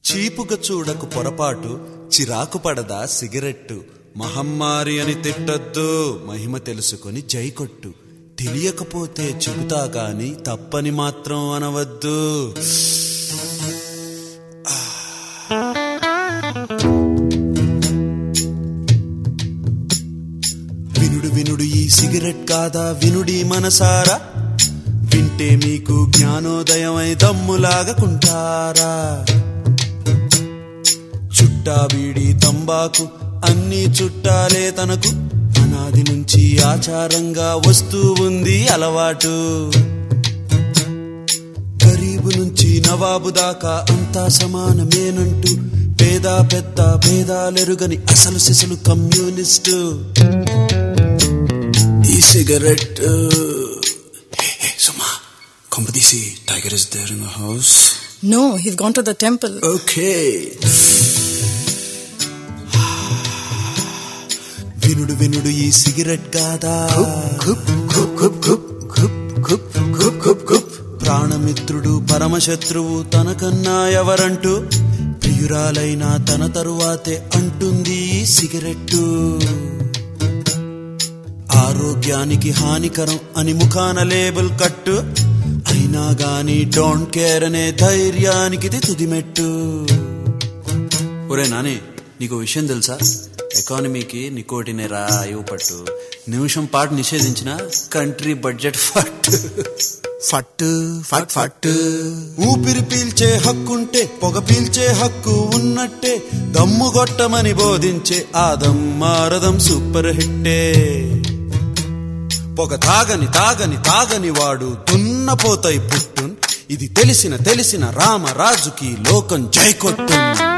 చీపుగా చూడకు పొరపాటు చిరాకు పడదా సిగరెట్టు మహమ్మారి అని తిట్టొద్దు మహిమ తెలుసుకొని జై కొట్టు తెలియకపోతే చెబుతా గాని తప్పని మాత్రం అనవద్దు వినుడు వినుడు ఈ సిగరెట్ కాదా వినుడి మనసారా వింటే మీకు జ్ఞానోదయమై దమ్ములాగకుంటారా చుట్టా బీడి తంబాకు అన్ని చుట్టాలే తనకు అనాది నుంచి ఆచారంగా వస్తూ ఉంది అలవాటు గరీబు నుంచి నవాబు దాకా అంతా సమానమేనంటూ పేద పెద్ద భేదాలెరుగని అసలు సిసలు కమ్యూనిస్టు ఈ సిగరెట్ హే, హే, సుమా కొంపదీసి tiger is there in the house No, he's gone to the temple. Okay వినుడు వినుడు ఈ సిగరెట్ కాదా ప్రాణమిత్రుడు పరమశత్రువు తనకన్నా ఎవరంటూ ప్రియురాలైన తన తరువాతే అంటుంది ఈ సిగరెట్టు ఆరోగ్యానికి హానికరం అని ముఖాన లేబుల్ కట్టు అయినా గాని డోంట్ కేర్ అనే ధైర్యానికి ఇది తుదిమెట్టు ఒరే నాని నీకు విషయం తెలుసా ఎకానమీకి నికోటినే రాయు పట్టు నిమిషం పాటు నిషేధించిన కంట్రీ బడ్జెట్ ఫట్ ఫట్ ఫట్ ఫట్ ఊపిరి పీల్చే హక్కుంటే పొగ పీల్చే హక్కు ఉన్నట్టే దమ్ము గొట్టమని బోధించే ఆ దమ్మారదం సూపర్ హిట్టే పొగ తాగని తాగని తాగని వాడు దున్నపోతాయి పుట్టున్ ఇది తెలిసిన తెలిసిన రామరాజుకి లోకం జై కొట్టున్